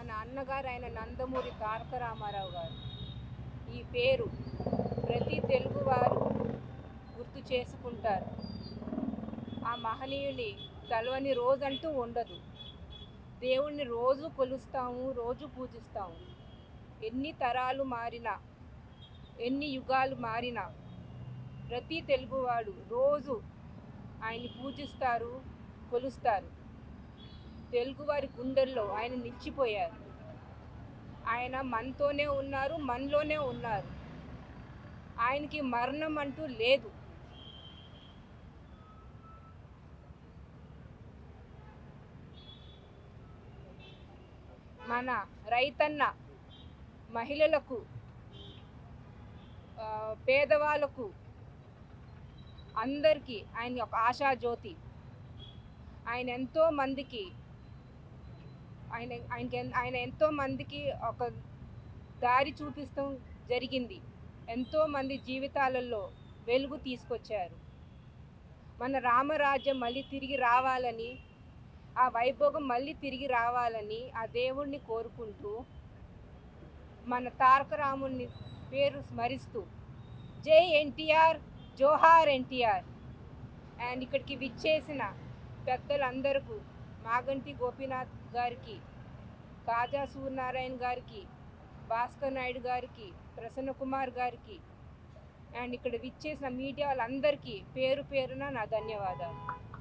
మన అన్నగారు ఆయన నందమూరి తారక రామారావు గారు ఈ పేరు ప్రతి తెలుగువారు గుర్తు చేసుకుంటారు ఆ మహనీయుని తలవని రోజంటూ ఉండదు దేవుణ్ణి రోజు కొలుస్తాము రోజు పూజిస్తాము ఎన్ని తరాలు మారినా ఎన్ని యుగాలు మారినా ప్రతి తెలుగువాడు రోజు ఆయన్ని పూజిస్తారు కొలుస్తారు తెలుగువారి గుండెల్లో ఆయన నిలిచిపోయారు ఆయన మనతోనే ఉన్నారు మనలోనే ఉన్నారు ఆయనకి మరణం అంటూ లేదు మన రైతన్న మహిళలకు ఆ, పేదవాళ్ళకు అందరికీ ఆయన ఒక ఆశాజ్యోతి ఆయన ఎంతో మందికి ఆయన ఆయనకి ఎన్- ఆయన ఎంతో మందికి ఒక దారి చూపిస్తాం జరిగింది ఎంతో మంది జీవితాలలో వెలుగు తీసుకొచ్చారు మన రామరాజ్యం మళ్ళీ తిరిగి రావాలని ఆ వైభోగం మళ్ళీ తిరిగి రావాలని ఆ దేవుణ్ణి కోరుకుంటూ మన తారక రాముని పేరు స్మరిస్తూ జై ఎన్టీఆర్ జోహార్ ఎన్టీఆర్ అండ్ ఇక్కడికి విచ్చేసిన పెద్దలందరకు మాగంటి గోపీనాథ్ గారికి కాజా సూర్యనారాయణ గారికి భాస్కర్ నాయుడు గారికి ప్రసన్న కుమార్ గారికి అండ్ ఇక్కడ విచ్చేసిన మీడియా వాళ్ళందరికీ పేరు పేరున నా ధన్యవాదాలు